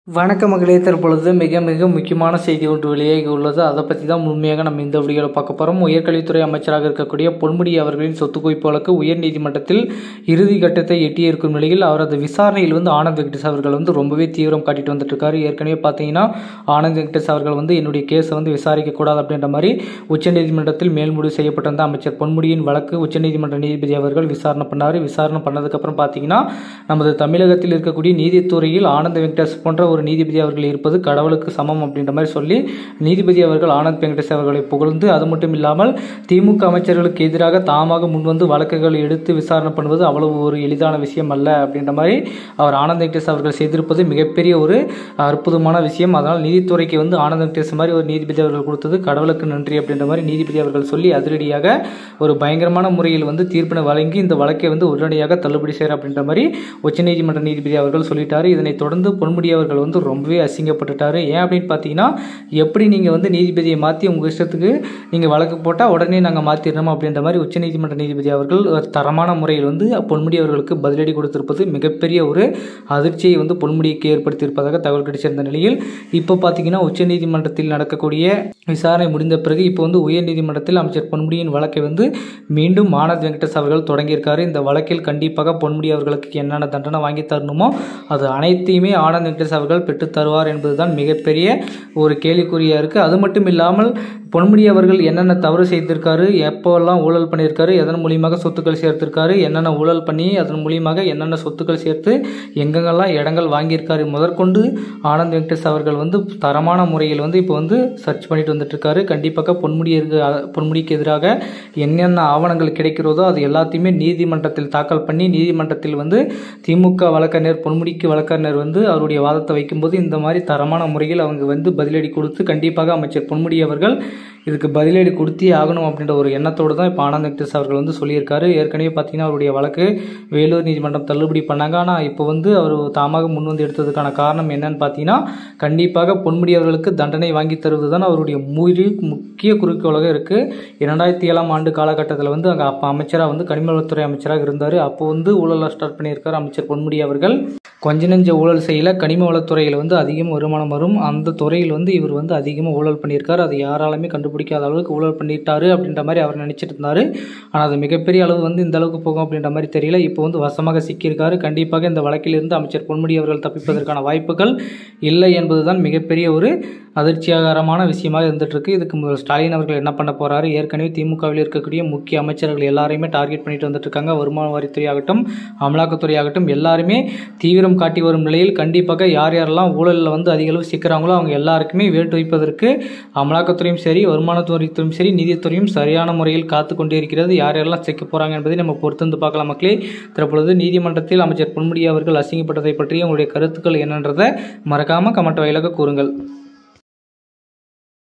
வணக்க மகளே தற்பொழுது மிக மிக முக்கியமான செய்தி ஒன்று வெளியாகி உள்ளது அதை பற்றி தான் உண்மையாக நம்ம இந்த வீடியோவில் பார்க்க போகிறோம் உயர்கல்வித்துறை அமைச்சராக இருக்கக்கூடிய பொன்முடி அவர்களின் சொத்து குவிப்பு வழக்கு உயர்நீதிமன்றத்தில் இறுதி கட்டத்தை எட்டியிருக்கும் நிலையில் அவரது விசாரணையில் வந்து ஆனந்த் வெங்கடேஷ் அவர்கள் வந்து ரொம்பவே தீவிரம் காட்டிட்டு வந்துட்டு இருக்காரு ஏற்கனவே பார்த்தீங்கன்னா ஆனந்த் வெங்கடேஷ் அவர்கள் வந்து என்னுடைய கேஸை வந்து விசாரிக்கக்கூடாது அப்படின்ற மாதிரி உச்சநீதிமன்றத்தில் மேல்முடிவு செய்யப்பட்டிருந்த அமைச்சர் பொன்முடியின் வழக்கு உச்சநீதிமன்ற நீதிபதி அவர்கள் விசாரணை பண்ணார் விசாரணை பண்ணதுக்கப்புறம் பார்த்தீங்கன்னா நமது தமிழகத்தில் இருக்கக்கூடிய நீதித்துறையில் ஆனந்த் வெங்கடேஷ் போன்ற ஒரு நீதிபதி அவர்கள் இருப்பது கடவுளுக்கு சமம் அப்படின்ற மாதிரி சொல்லி நீதிபதி அவர்கள் ஆனந்த் வெங்கடேஷ் அவர்களை புகழ்ந்து அது மட்டும் இல்லாமல் திமுக அமைச்சர்களுக்கு எதிராக தாமாக முன்வந்து வழக்குகள் எடுத்து விசாரணை பண்ணுவது அவ்வளவு ஒரு எளிதான விஷயம் அல்ல அப்படின்ற மாதிரி அவர் ஆனந்த் வெங்கடேஷ் அவர்கள் செய்திருப்பது மிகப்பெரிய ஒரு அற்புதமான விஷயம் அதனால் நீதித்துறைக்கு வந்து ஆனந்த் வெங்கடேஷ் மாதிரி ஒரு நீதிபதி அவர்கள் கொடுத்தது கடவுளுக்கு நன்றி அப்படின்ற மாதிரி நீதிபதி அவர்கள் சொல்லி அதிரடியாக ஒரு பயங்கரமான முறையில் வந்து தீர்ப்பினை வழங்கி இந்த வழக்கை வந்து உடனடியாக தள்ளுபடி செய்கிறார் அப்படின்ற மாதிரி உச்சநீதிமன்ற நீதிபதி அவர்கள் சொல்லிட்டாரு இதனைத் தொடர்ந்து பொன்முடி அவர்கள் வந்து ரொம்பவே அசிங்கப்பட்டுட்டாரு ஏன் அப்படின்னு பார்த்தீங்கன்னா எப்படி நீங்கள் வந்து நீதிபதியை மாற்றி உங்கள் இஷ்டத்துக்கு நீங்கள் வழக்கு போட்டால் உடனே நாங்கள் மாற்றிடணும் அப்படின்ற மாதிரி உச்சநீதிமன்ற நீதிபதி அவர்கள் ஒரு தரமான முறையில் வந்து பொன்முடி அவர்களுக்கு பதிலடி கொடுத்திருப்பது மிகப்பெரிய ஒரு அதிர்ச்சியை வந்து பொன்முடிக்கு ஏற்படுத்தியிருப்பதாக தகவல் கிடைச்சிருந்த நிலையில் இப்போ பார்த்தீங்கன்னா உச்சநீதிமன்றத்தில் நடக்கக்கூடிய விசாரணை முடிந்த பிறகு இப்போ வந்து உயர்நீதிமன்றத்தில் அமைச்சர் பொன்முடியின் வழக்கை வந்து மீண்டும் ஆனந்த் வெங்கடேஷ் அவர்கள் தொடங்கியிருக்காரு இந்த வழக்கில் கண்டிப்பாக பொன்முடி அவர்களுக்கு என்னென்ன தண்டனை வாங்கி தரணுமோ அது அனைத்தையுமே ஆனந்த் வெங்கடேஷ் அவர்கள் பெற்று தருவார் என்பதுதான் மிகப்பெரிய ஒரு கேள்விக்குறியாக இருக்குது அது மட்டும் இல்லாமல் பொன்முடி அவர்கள் என்னென்ன தவறு செய்திருக்காரு எப்போல்லாம் ஊழல் பண்ணியிருக்காரு எதன் மூலியமாக சொத்துக்கள் சேர்த்திருக்காரு என்னென்ன ஊழல் பண்ணி அதன் மூலியமாக என்னென்ன சொத்துக்கள் சேர்த்து எங்கெங்கெல்லாம் இடங்கள் வாங்கியிருக்காரு முதற்கொண்டு ஆனந்த் வெங்கடேஷ் அவர்கள் வந்து தரமான முறையில் வந்து இப்போ வந்து சர்ச் பண்ணிட்டு வந்துட்டு இருக்காரு கண்டிப்பாக பொன்முடி பொன்முடிக்கு எதிராக என்னென்ன ஆவணங்கள் கிடைக்கிறதோ அது எல்லாத்தையுமே நீதிமன்றத்தில் தாக்கல் பண்ணி நீதிமன்றத்தில் வந்து திமுக வழக்கறிஞர் பொன்முடிக்கு வழக்கறிஞர் வந்து அவருடைய வாதத்தை வைக்கும்போது இந்த மாதிரி தரமான முறையில் அவங்க வந்து பதிலடி கொடுத்து கண்டிப்பாக அமைச்சர் பொன்முடி அவர்கள் இதுக்கு பதிலடி கொடுத்தே ஆகணும் அப்படின்ற ஒரு எண்ணத்தோடு தான் இப்போ ஆனந்த் வெங்கடேஷ் அவர்கள் வந்து சொல்லியிருக்காரு ஏற்கனவே பார்த்தீங்கன்னா அவருடைய வழக்கு வேலூர் நீதிமன்றம் தள்ளுபடி பண்ணாங்க ஆனால் இப்போ வந்து அவர் தாமாக முன் வந்து எடுத்ததுக்கான காரணம் என்னன்னு பார்த்தீங்கன்னா கண்டிப்பாக பொன்முடி அவர்களுக்கு தண்டனை வாங்கி தருவது தான் அவருடைய முழு முக்கிய குறிக்கோளாக இருக்குது இரண்டாயிரத்தி ஏழாம் ஆண்டு காலகட்டத்தில் வந்து அங்கே அப்போ அமைச்சராக வந்து கனிமவளத்துறை அமைச்சராக இருந்தார் அப்போ வந்து ஊழலை ஸ்டார்ட் பண்ணியிருக்கார் அமைச்சர் பொன்முடி அவர்கள் கொஞ்ச நெஞ்ச ஊழல் செய்யல கனிம வளத்துறையில் வந்து அதிகம் வருமானம் வரும் அந்த துறையில் வந்து இவர் வந்து அதிகமாக ஊழல் பண்ணியிருக்காரு அதை யாராலுமே கண்டுபிடிக்காத அளவுக்கு ஊழல் பண்ணிட்டாரு அப்படின்ற மாதிரி அவர் நினச்சிட்டு இருந்தார் ஆனால் அது மிகப்பெரிய அளவு வந்து இந்த அளவுக்கு போகும் அப்படின்ற மாதிரி தெரியல இப்போ வந்து வசமாக சிக்கியிருக்காரு கண்டிப்பாக இந்த வழக்கிலிருந்து அமைச்சர் பொன்முடி அவர்கள் தப்பிப்பதற்கான வாய்ப்புகள் இல்லை என்பதுதான் மிகப்பெரிய ஒரு அதிர்ச்சியாகரமான விஷயமாக இருந்துட்டு இருக்கு இதுக்கு முதல் ஸ்டாலின் அவர்கள் என்ன பண்ண போறாரு ஏற்கனவே திமுகவில் இருக்கக்கூடிய முக்கிய அமைச்சர்கள் எல்லாரையுமே டார்கெட் பண்ணிட்டு வந்துட்டு இருக்காங்க வருமான வரித்துறை ஆகட்டும் அமலாக்கத்துறை ஆகட்டும் எல்லாருமே தீவிரம் காட்டி வரும் நிலையில் கண்டிப்பாக யார் யாரெல்லாம் ஊழலில் வந்து அதிக அளவு சிக்கிறாங்களோ அவங்க எல்லாருக்குமே வேட்டு வைப்பதற்கு அமலாக்கத்துறையும் சரி வருமானத்துறையும் சரி நீதித்துறையும் சரியான முறையில் காத்து கொண்டே இருக்கிறது யார் யாரெல்லாம் சிக்க போகிறாங்க என்பதை நம்ம பொறுத்திருந்து பார்க்கலாம் மக்களே தற்பொழுது நீதிமன்றத்தில் அமைச்சர் பொன்முடி அவர்கள் அசிங்கப்பட்டதை பற்றி உங்களுடைய கருத்துக்கள் என்னன்றதை மறக்காமல் கமெண்ட் வாயிலாக கூறுங்கள்